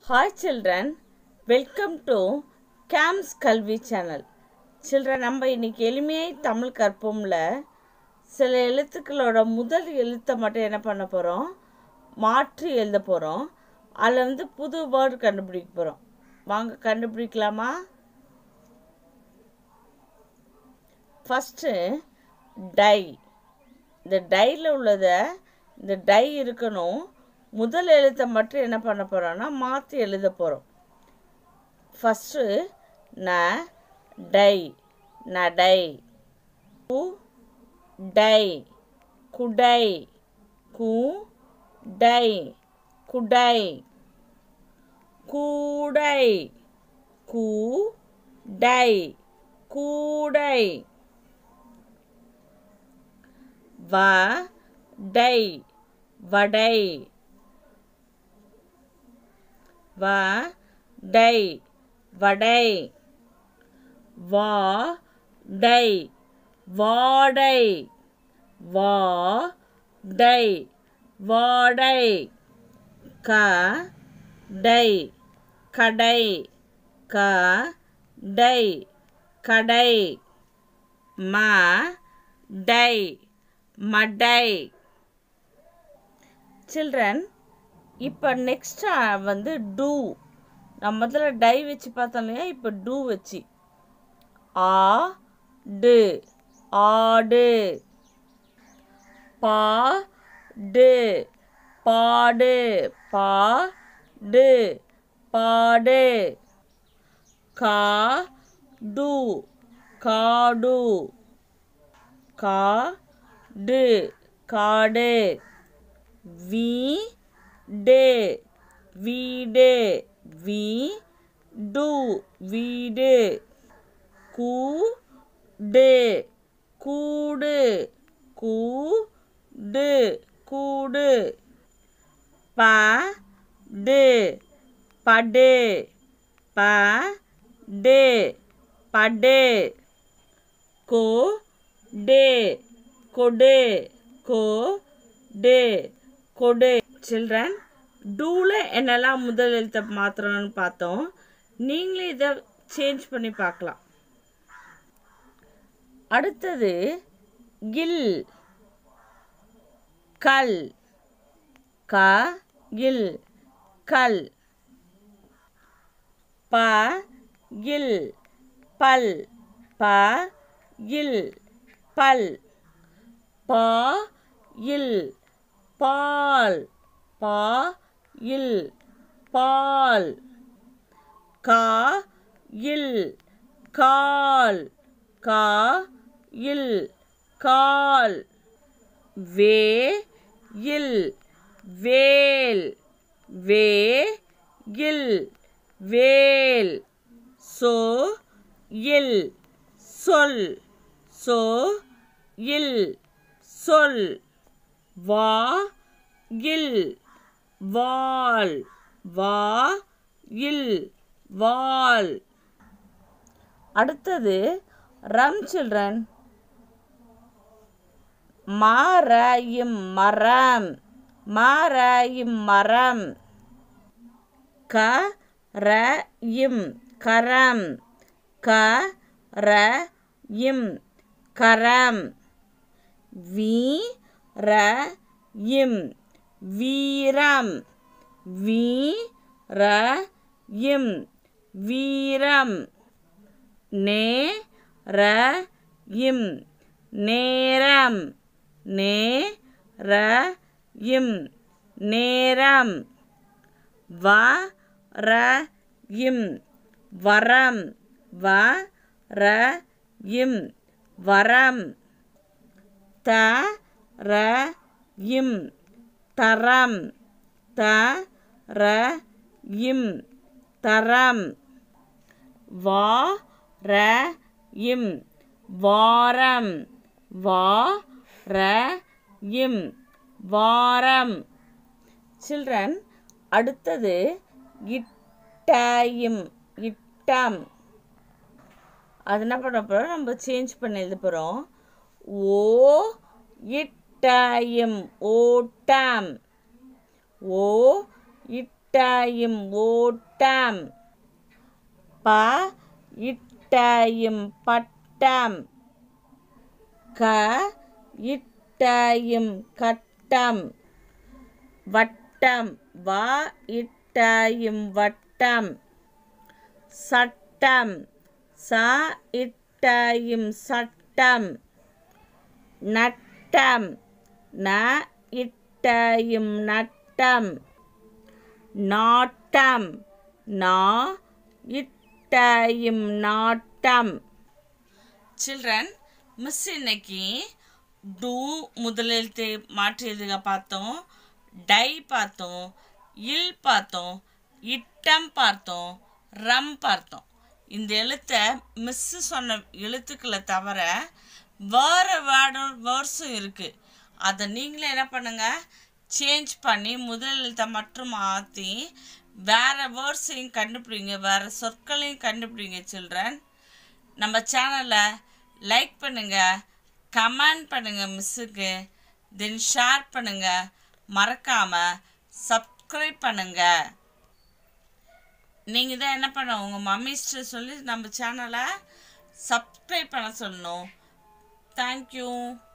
Hi children, welcome to CAMS கல்வி channel children நம்ம இன்னைக்கு எளிமையை தமிழ் கற்போம்ல சில எழுத்துக்களோட முதல் எழுத்தை மட்டும் என்ன பண்ண போகிறோம் மாற்றி எழுத போகிறோம் அதில் வந்து புது வேர்டு கண்டுபிடிக்க போகிறோம் வாங்க கண்டுபிடிக்கலாமா ஃபஸ்ட்டு டை இந்த டையில் உள்ளதை இந்த டை இருக்கணும் முதல் எழுத்தை மட்டும் என்ன பண்ண போகிறோம்னா மாற்றி எழுத போகிறோம் ஃபஸ்ட்டு ந டை நடை கு டை குடை கு டை குடை கூடை கூ டை கூடை வ டை வடை வ டை வடை வா டை வாடை வா டை வாடை க டை கடை க டை கடை ம டை மடை சில்ட்ரன் இப்போ நெக்ஸ்ட் வந்து டூ நம்ம முதல்ல டை வச்சு பார்த்தோம் இல்லையா இப்போ டூ வச்சு ஆ டு ஆடு பா டு பாடு பா டு பாடு கா டு காடு கா டு காடு வீ டே வீடு வீ டு வீடு கூ டே கூடு கூ டு கூடு ப டு படு ப டு படு கோ டே கொடு கோ டே கொடு சில்ட்ரன் டூவில் என்னெல்லாம் முதல் எழுத்தை மாத்திரம்னு பார்த்தோம் நீங்களே இதை சேஞ்ச் பண்ணி பார்க்கலாம் அடுத்தது கில் கல் க கில் கல் ப கில் பல் ப கில் பல் பா இல் பால் பா இல் பால் கா இல் கால் கா இல் கால் வே இல் வேல் வே இல் வேல் சோ இல் சொல் சோ இல் சொல் வா இல் வால் வா இல் வால் அடுத்தது ரம் சில்ட்ரன் மாராயும் மரம் மாராயும் மரம் க ர இம் கரம் க ர இம் கரம் வீ ர இம் வீரம் வீ ர இம் வீரம் நே ர இம் நேரம் நே ர இம் நேரம் வ ர இம் வரம் வ ர இம் வரம் த ர இம் தரம் த ர இம் தரம் வா ர இம் வாரம் வா ர இம் வாரம் சில்ட்ரன் அடுத்தது இட்டாயும் இட்டம் அது என்ன பண்ண போகிறோம் நம்ம சேஞ்ச் பண்ணி எழுத போகிறோம் ஓ இட்டாயும் ஓட்டம் ஓ இட் இட்டாயும் ஓட்டம் ப இட்டாயும் பட்டம் க இட்டாயும் கட்டம் வட்டம் வா இட்டாயும் வட்டம் சட்டம் ச இட்டாயும் சட்டம் நட்டம் ந இட்டாயும் நட்டம் நாட்டம் நா இட்டாயும் நாட்டம் சில்ட்ரன் மிஸ் இன்னைக்கு டூ முதலெழுத்து மாற்றி எழுதுக பார்த்தோம் டை பார்த்தோம் இல் பார்த்தோம் இட்டம் பார்த்தோம் ரம் பார்த்தோம் இந்த எழுத்தை மிஸ்ஸு சொன்ன எழுத்துக்களை தவிர வேறு வேர்டும் வேர்ட்ஸும் இருக்குது அதை நீங்களே என்ன பண்ணுங்க சேஞ்ச் பண்ணி முதல் எழுத்தை மட்டும் மாற்றி வேறு வேர்ட்ஸையும் கண்டுபிடிங்க வேறு சொற்களையும் கண்டுபிடிங்க சில்ட்ரன் நம்ம சேனலை லைக் பண்ணுங்கள் கமெண்ட் பண்ணுங்கள் மிஸ்ஸுக்கு தென் ஷேர் பண்ணுங்கள் மறக்காமல் சப்ஸ்கிரைப் பண்ணுங்கள் நீங்கள் தான் என்ன பண்ண உங்கள் மம்மிஸ்ட்டு சொல்லி நம்ம சேனலை சப்ஸ்கிரைப் பண்ண சொல்லணும் தேங்க்யூ